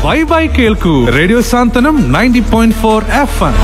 വൈബായി കേൾക്കൂ radio Santhwanam ninety point four F M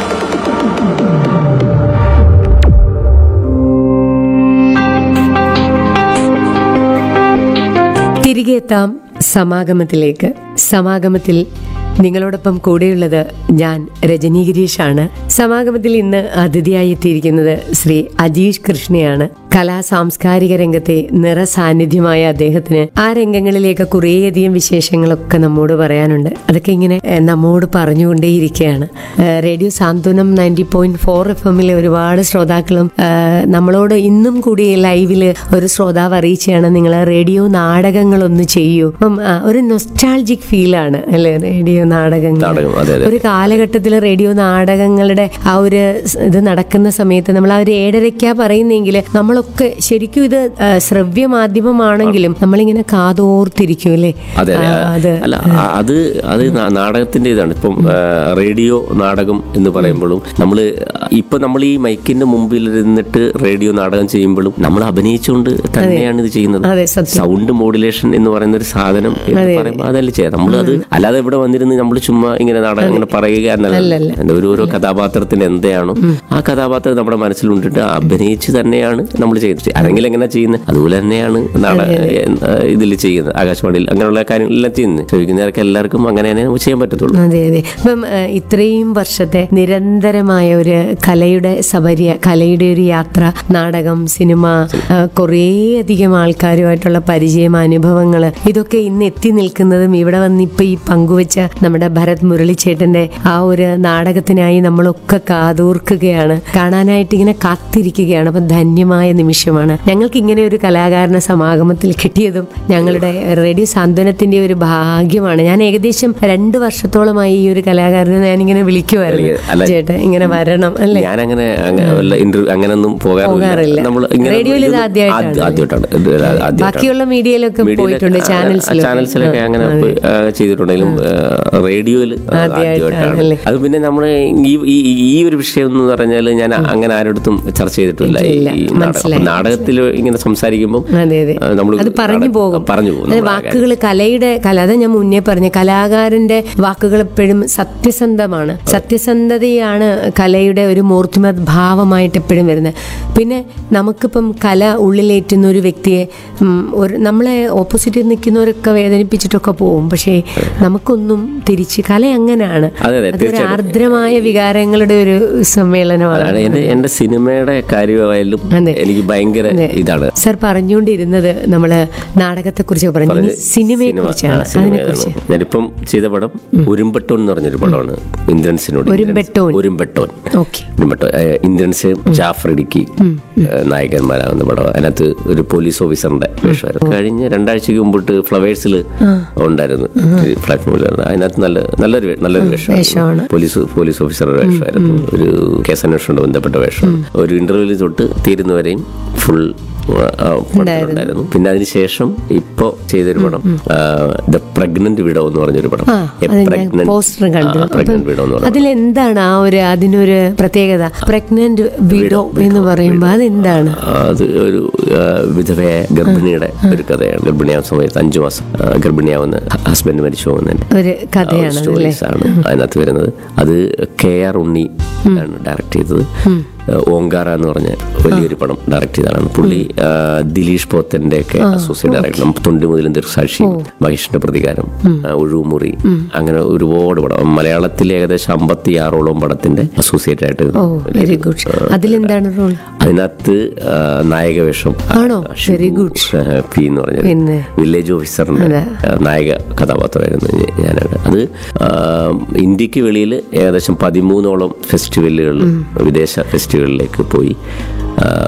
തിരികെ എത്താം സമാഗമത്തിലേക്ക് സമാഗമത്തിൽ നിങ്ങളോടൊപ്പം കൂടെയുള്ളത് ഞാൻ രജനി ഗിരീഷാണ് സമാഗമത്തിൽ ഇന്ന് അതിഥിയായി എത്തിയിരിക്കുന്നത് ശ്രീ അജീഷ് കൃഷ്ണയാണ് കലാ സാംസ്കാരിക രംഗത്തെ നിറസാന്നിധ്യമായ അദ്ദേഹത്തിന് ആ രംഗങ്ങളിലേക്ക് കുറേയധികം വിശേഷങ്ങളൊക്കെ നമ്മോട് പറയാനുണ്ട് അതൊക്കെ ഇങ്ങനെ ഏഹ്, നമ്മോട് പറഞ്ഞുകൊണ്ടേയിരിക്കുകയാണ് ഏഹ്, radio Santhwanam ninety point four F എമ്മിലെ ഒരുപാട് ശ്രോതാക്കളും ഏഹ്, നമ്മളോട് ഇന്നും കൂടി ലൈവിൽ ഒരു ശ്രോതാവ് അറിയിച്ചാണ് നിങ്ങൾ റേഡിയോ നാടകങ്ങളൊന്ന് ചെയ്യൂ അപ്പം ആ, ഒരു നൊസ്റ്റാൾജിക് ഫീലാണ് അല്ലേ റേഡിയോ നാടകങ്ങൾ നാടകം, അതെ, അതെ. ഒരു കാലഘട്ടത്തിൽ റേഡിയോ നാടകങ്ങളുടെ ആ ഒരു സ് ഇത് നടക്കുന്ന സമയത്ത് നമ്മൾ ആ ഒരു ഏഴരയ്ക്കാ പറയുന്നെങ്കിൽ നമ്മളൊക്കെ ശരിക്കും ഇത് ആ, ശ്രവ്യ മാധ്യമമാണെങ്കിലും നമ്മളിങ്ങനെ കാതോർത്തിരിക്കും അല്ലേ അതെ അതെ ആ, അത് അല്ല ആ, അത് അത് നാ- നാടകത്തിന്റെ ഇതാണ് ഇപ്പം ആ, റേഡിയോ നാടകം എന്ന് പറയുമ്പോഴും നമ്മൾ ഇപ്പൊ നമ്മൾ ഈ മൈക്കിന്റെ മുമ്പിൽ ഇരുന്നിട്ട് റേഡിയോ നാടകം ചെയ്യുമ്പോഴും നമ്മൾ അഭിനയിച്ചുകൊണ്ട് തന്നെയാണ് ഇത് ചെയ്യുന്നത് അതെ, സത്യം. സൗണ്ട് മോഡുലേഷൻ എന്ന് പറയുന്ന ഒരു സാധനം എന്ന് പറയുമ്പോൾ അതല്ലേ ചെയ്യാം നമ്മൾ അത് അല്ലാതെ ഇവിടെ വന്നിരുന്ന് നമ്മൾ ചുമ്മാ ഇങ്ങനെ നാടകം അങ്ങനെ പറയുക എന്നല്ല എന്താ ഒരു ഓരോ കഥാപാത്രത്തിന് എന്താണോ ആ കഥാപാത്രം നമ്മുടെ മനസ്സിലുണ്ടിട്ട് അഭിനയിച്ച് തന്നെയാണ് നമ്മൾ ചെയ്യുന്നത് അല്ലെങ്കിൽ എങ്ങനെ ചെയ്യുന്നത് അതുപോലെ തന്നെയാണ് നാടക ഇതിൽ ചെയ്യുന്നത് ആകാശവാണിയിൽ അങ്ങനെയുള്ള കാര്യങ്ങളെല്ലാം ചെയ്യുന്നത് ചോദിക്കുന്നവർക്ക് എല്ലാവർക്കും അങ്ങനെ തന്നെ നമുക്ക് ചെയ്യാൻ പറ്റത്തുള്ളൂ അതെ അതെ അപ്പം ആ, ഇത്രയും വർഷത്തെ നിരന്തരമായ ഒരു കലയുടെ സബര്യ കലയുടെ ഒരു യാത്ര നാടകം സിനിമ ആ, കുറേയധികം ആൾക്കാരുമായിട്ടുള്ള പരിചയം അനുഭവങ്ങൾ ഇതൊക്കെ ഇന്ന് എത്തി നിൽക്കുന്നതും ഇവിടെ വന്ന് ഇപ്പൊ ഈ പങ്കുവച്ച നമ്മുടെ ഭരത് മുരളിച്ചേട്ടന്റെ ആ ഒരു നാടകത്തിനായി നമ്മളൊക്കെ കാതോർക്കുകയാണ് കാണാനായിട്ട് ഇങ്ങനെ കാത്തിരിക്കുകയാണ് അപ്പം ധന്യമായ നിമിഷമാണ് ഞങ്ങൾക്ക് ഇങ്ങനെ ഒരു കലാകാരനെ സമാഗമത്തിൽ കിട്ടിയതും ഞങ്ങളുടെ റേഡിയോ സാന്ത്വനത്തിന്റെ ഒരു ഭാഗ്യമാണ് ഞാൻ ഏകദേശം രണ്ട് വർഷത്തോളമായി ഈ ഒരു കലാകാരനെ ഞാനിങ്ങനെ വിളിക്കുമായിരുന്നു അല്ല, ചേട്ടാ ഇങ്ങനെ വരണം അല്ലേ ഞാനങ്ങനെ ഇന്റർവ്യൂ അങ്ങനെയൊന്നും പോകാറില്ല. പോകാറില്ല നമ്മൾ ഇങ്ങനെ റേഡിയോയിൽ ഇത് ഇത് ആദ്യമായിട്ടാണ്. ആദ്യ- ആദ്യമായിട്ടാണ് ഇത് ആദ്യമായിട്ടാണ്. ബാക്കിയുള്ള മീഡിയയിലൊക്കെ മീഡിയയിലൊക്കെ, പോയിട്ടുണ്ട് ആ, ചാനൽസിലൊക്കെ ചാനൽസിലൊക്കെ അങ്ങനെ പോയി, ആ, ചെയ്തിട്ടുണ്ടെങ്കിലും റേഡിയോയിൽ ആദ്യമായിട്ടാണ് അല്ലേ? അത് പിന്നെ നമ്മൾ ഈ ഈ- ഈ ഒരു വിഷയം എന്ന് പറഞ്ഞാൽ ഞാൻ അങ്ങനെ ആരോടത്തും ചർച്ച ചെയ്തിട്ടില്ല ഈ ഇല്ല, ഈ നാടകം മനസ്സിലായി. നാടകത്തിൽ ഇങ്ങനെ സംസാരിക്കുമ്പോൾ അതെ അതെ നമ്മൾ അത് പറഞ്ഞു പോകും പറഞ്ഞു പോകും അത് നമ്മൾ ആ കാര്യം. വാക്കുകൾ കലയുടെ കല അതാ ഞാൻ മുന്നേ പറഞ്ഞ കലാകാരന്റെ വാക്കുകൾ എപ്പോഴും സത്യസന്ധമാണ് സത്യസന്ധതയാണ് കലയുടെ ഒരു മൂർത്തിമത് ഭാവമായിട്ട് എപ്പോഴും വരുന്നത് പിന്നെ നമുക്കിപ്പം കല ഉള്ളിലേറ്റുന്ന ഒരു വ്യക്തിയെ ഉം, ഒരു നമ്മളെ ഓപ്പോസിറ്റിൽ നിൽക്കുന്നവരൊക്കെ വേദനിപ്പിച്ചിട്ടൊക്കെ പോകും പക്ഷേ നമുക്കൊന്നും തിരിച്ച് കല അങ്ങനെയാണ് അതെ, അതെ, അതൊരു തീർച്ചയായിട്ടും. ആർദ്രമായ വികാരങ്ങളുടെ ഒരു സമ്മേളനമാണ് അതാണ് എന്റെ എന്റെ സിനിമയുടെ കാര്യമായാലും അതെ. എനിക്ക് ഭയങ്കര അതെ. ഇതാണ് സർ പറഞ്ഞുകൊണ്ടിരുന്നത് നമ്മള് നാടകത്തെ കുറിച്ച് പറഞ്ഞു ഇനി സിനിമയെ സിനിമ, കുറിച്ചാണ് ആ, സിനിമ അതിനെ കുറിച്ച് ആണ്. ഞാനിപ്പം ചെയ്ത പടം ഉരുമ്പട്ടോൻ എന്ന് പറഞ്ഞൊരു പടമാണ് ഇന്ദ്രൻസിനോട് ഉരുമ്പെട്ടോൻ. ഉരുമ്പട്ടോൻ ഓക്കെ ഉരുമ്പട്ടോൻ ഏ, ഇന്ദ്രൻസ് ജാഫർ ഇടുക്കി ഏ, നായകന്മാരാകുന്ന പടം അതിനകത്ത് ഒരു പോലീസ് ഓഫീസറിന്റെ വേഷമായിരുന്നു കഴിഞ്ഞ രണ്ടാഴ്ചക്ക് മുമ്പിട്ട് ഫ്ലവേഴ്സിൽ ഉണ്ടായിരുന്നു ഈ പ്ലാറ്റ്ഫോമിൽ അതിനകത്ത് നല്ല നല്ലൊരു വേ- നല്ലൊരു വേഷമാണ്. വേഷമാണ് പോലീസ് പോലീസ് ഓഫീസറുടെ വേഷമായിരുന്നു ഒരു കേസന്വേഷണവുമായി ബന്ധപ്പെട്ട വേഷമാണ് ഒരു ഇന്റർവ്യൂവിൽ തൊട്ട് തീരുന്നവരെയും ഫുൾ ഉണ്ടായിരുന്നു പിന്നെ അതിനുശേഷം ഇപ്പോ ചെയ്തൊരു പടം ദ പ്രഗ്നന്റ് വിഡോ എന്ന് പറഞ്ഞൊരു പടം ആ അത് ഞാൻ പോസ്റ്റർ കണ്ടു പ്രഗ്നന്റ് വിഡോ എന്ന് പറഞ്ഞ അതിലെന്താണ് ആ ഒരു അതിനൊരു പ്രത്യേകത പ്രഗ്നന്റ് വിഡോ എന്ന് പറയുമ്പോൾ അതെന്താണ് അത് ഒരു ആ, വിധവയായ ഗർഭിണിയുടെ ഒരു കഥയാണ് ഗർഭിണിയാവുന്ന സമയത്ത് അഞ്ചു മാസം ആ, ഗർഭിണിയാവുന്ന ഹസ്ബൻഡ് മരിച്ചു പോകുന്നതിന്റെ ഒരു കഥയാണ് അല്ലേ സ്റ്റോറീസ് ആണ് അതിനകത്ത് വരുന്നത് അത് കെ ആർ ഉണ്ണി ആണ് ഡയറക്ട് ചെയ്തത് ഓങ്കാര എന്ന് പറഞ്ഞ വലിയൊരു പടം ഡയറക്ട് ചെയ്തതാണ് പുള്ളി ആ, ദിലീഷ് പോത്തന്റെ ഒക്കെ അസോസിയേറ്റ് ഡയറക്ടർ തൊണ്ടി മുതലും ദീർഘസാക്ഷി മഹേഷിന്റെ പ്രതികാരം ആ, ഒഴുമുറി അങ്ങനെ ഒരുപാട് പടം മലയാളത്തിൽ ഏകദേശം അമ്പത്തി ആറോളം പടത്തിന്റെ അസോസിയേറ്റ് ആയിട്ട് ഓ വെരി ഗുഡ് അതിലെന്താണ് റോൾ അതിനകത്ത് ആ, നായകവേഷം ആണോ? Very good. ആ, പി എന്ന് പറഞ്ഞ പിന്നെ? വില്ലേജ് ഓഫീസറിന്റെ അതെ. ആ, നായക കഥാപാത്രമായിരുന്നു ഞ- ഞാനാണ് അത് ആ, ഇന്ത്യക്ക് വെളിയിൽ ഏകദേശം പതിമൂന്നോളം ഫെസ്റ്റിവലുകളിൽ വിദേശ ഫെസ്റ്റിവലിലേക്ക് പോയി ആ,